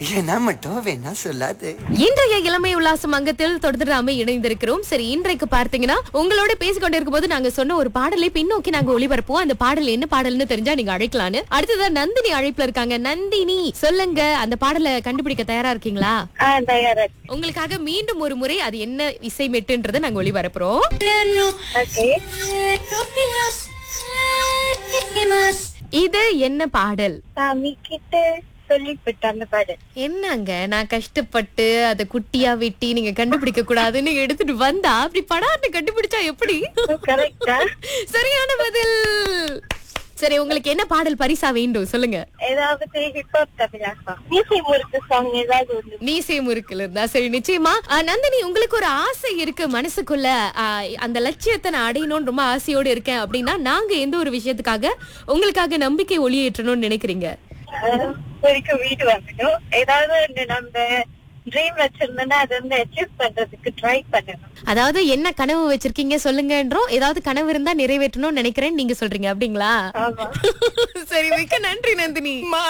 ஏன்னா மட்டும் வேணா சொல்லாது இன்றைய இளமை உல்லாசம் அங்கத்தில் தொடர்ந்து இணைந்திருக்கிறோம் சரி இன்றைக்கு பார்த்தீங்கன்னா உங்களோட பேசிக்கொண்டு இருக்கும்போது நாங்க சொன்ன ஒரு பாடலை பின்னோக்கி நாங்க ஒளிபரப்போம் அந்த பாடல் என்ன பாடல்னு தெரிஞ்சா நீங்க அழைக்கலான்னு அடுத்ததா நந்தினி அழைப்புல இருக்காங்க நந்தினி சொல்லுங்க அந்த பாடலை கண்டுபிடிக்க தயாரா இருக்கீங்களா ஆ தயாரா உங்களுக்காக மீண்டும் ஒரு முறை அது என்ன இசை மெட்டுன்றதை நாங்க ஒளிபரப்புறோம் ஓகே இது என்ன பாடல் சாமி கிட்ட சொல்லிவிட்டு அந்த பாடு என்னங்க நான் கஷ்டப்பட்டு அதை குட்டியா வெட்டி நீங்க கண்டுபிடிக்க கூடாதுன்னு எடுத்துட்டு வந்தா அப்படி படான்னு கண்டுபிடிச்சா எப்படி கரெக்டா சரியான பதில் சரி உங்களுக்கு என்ன பாடல் பரிசா வேண்டும் சொல்லுங்க ஏதாவது ஹிப்ஹாப் தமிழா சாங் மீசை முறுக்கு சாங் ஏதாவது ஒண்ணு நீசே முறுக்குல இருந்தா சரி நிச்சயமா ஆ, நந்தினி உங்களுக்கு ஒரு ஆசை இருக்கு மனசுக்குள்ள ஆ, அந்த லட்சியத்தை நான் அடையணும்னு ரொம்ப ஆசையோடு இருக்கேன் அப்படின்னா நாங்க எந்த ஒரு விஷயத்துக்காக உங்களுக்காக நம்பிக்கை ஒளியேற்றணும்னு நினைக்கிறீங்க அஹ், வரைக்கும் வீடு வாங்கணும் ஏதாவது ஒண்ணு நம்ம ட்ரீம் வச்சிருந்தோம்னா அதை வந்து அச்சீவ் பண்றதுக்கு ட்ரை பண்ணணும் அதாவது என்ன கனவு வச்சிருக்கீங்க சொல்லுங்கன்றோம் ஏதாவது கனவு இருந்தா நிறைவேற்றணும்னு நினைக்கிறேன் நீங்க சொல்றீங்க அப்படிங்களா ஆமா சரி மிக்க நன்றி நந்தினி